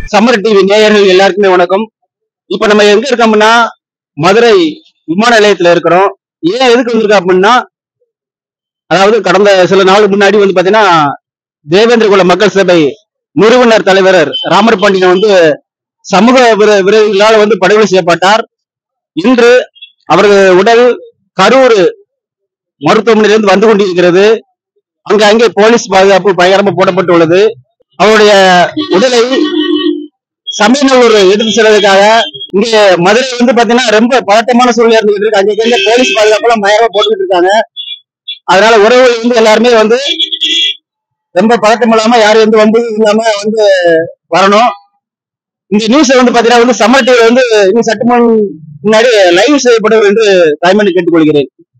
summer TV நேயர்கள் எல்லாருக்குமே வணக்கம் இப்ப நம்ம எங்க இருக்கோம்னா மதுரை விமான நிலையத்துல இருக்கிறோம் ஏன் எதுக்கு வந்திருக்கோம் அப்படின்னா அதாவது கடந்த சில நாள் முன்னாடி வந்து பாத்தீங்கன்னா தேவேந்திர குல மக்கள் சபை நிறுவனர் தலைவர் ராமர் பாண்டியன் வந்து சமூக விர- விரோதிகளால் வந்து படுகொலை செய்யப்பட்டார் இன்று அவரது உடல் கரூர் மருத்துவமனையிலிருந்து வந்து கொண்டிருக்கிறது அங்க அங்கே போலீஸ் பாதுகாப்பு பயங்கரமா போடப்பட்டுள்ளது அவருடைய உடலை சமயநல்லூர் எடுத்து செல்வதற்காக இங்க மதுரை வந்து பாத்தீங்கன்னா ரொம்ப பதட்டமான சூழ்நிலை இருந்துகிட்டு இருக்கு அங்க இங்க போலீஸ் பாதுகாப்பு எல்லாம் பயங்கரமா போட்டுக்கிட்டு இருக்காங்க அதனால உறவுகள் வந்து எல்லாருமே வந்து ரொம்ப பதட்டம் இல்லாம யாரும் எந்த வந்து இல்லாம வந்து வரணும் இந்த நியூஸ் வந்து பாத்தீங்கன்னா வந்து சம்மர் டிவில வந்து இன்னும் சற்று முன் முன்னாடி லைவ் செய்யப்படும் என்று தாய்மணி கேட்டுக்கொள்கிறேன்